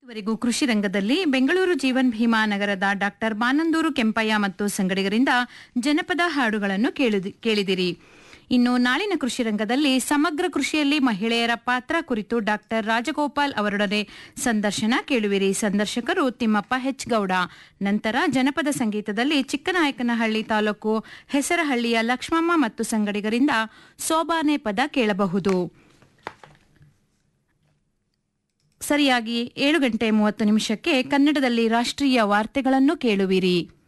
ಇದುವರೆಗೂ ಕೃಷಿ ರಂಗದಲ್ಲಿ ಬೆಂಗಳೂರು ಜೀವನ್ ಭೀಮಾ ನಗರದ ಡಾಕ್ಟರ್ ಬಾನಂದೂರು ಕೆಂಪಯ್ಯ ಮತ್ತು ಸಂಗಡಿಗರಿಂದ ಜನಪದ ಹಾಡುಗಳನ್ನು ಕೇಳಿದಿ- ಕೇಳಿದಿರಿ ಇನ್ನು ನಾಳಿನ ಕೃಷಿ ರಂಗದಲ್ಲಿ ಸಮಗ್ರ ಕೃಷಿಯಲ್ಲಿ ಮಹಿಳೆಯರ ಪಾತ್ರ ಕುರಿತು ಡಾಕ್ಟರ್ ರಾಜಗೋಪಾಲ್ ಅವರೊಡನೆ ಸಂದರ್ಶನ ಕೇಳುವಿರಿ ಸಂದರ್ಶಕರು ತಿಮ್ಮಪ್ಪ ಹೆಚ್ ಗೌಡ ನಂತರ ಜನಪದ ಸಂಗೀತದಲ್ಲಿ ಚಿಕ್ಕನಾಯಕನಹಳ್ಳಿ ತಾಲೂಕು ಹೆಸರಹಳ್ಳಿಯ ಲಕ್ಷ್ಮಮ್ಮ ಮತ್ತು ಸಂಗಡಿಗರಿಂದ ಸೋಬಾನೆ ಪದ ಕೇಳಬಹುದು ಸರಿಯಾಗಿ ಏಳು ಗಂಟೆ ಮೂವತ್ತು ನಿಮಿಷಕ್ಕೆ ಕನ್ನಡದಲ್ಲಿ ರಾಷ್ಟ್ರೀಯ ವಾರ್ತೆಗಳನ್ನು ಕೇಳುವಿರಿ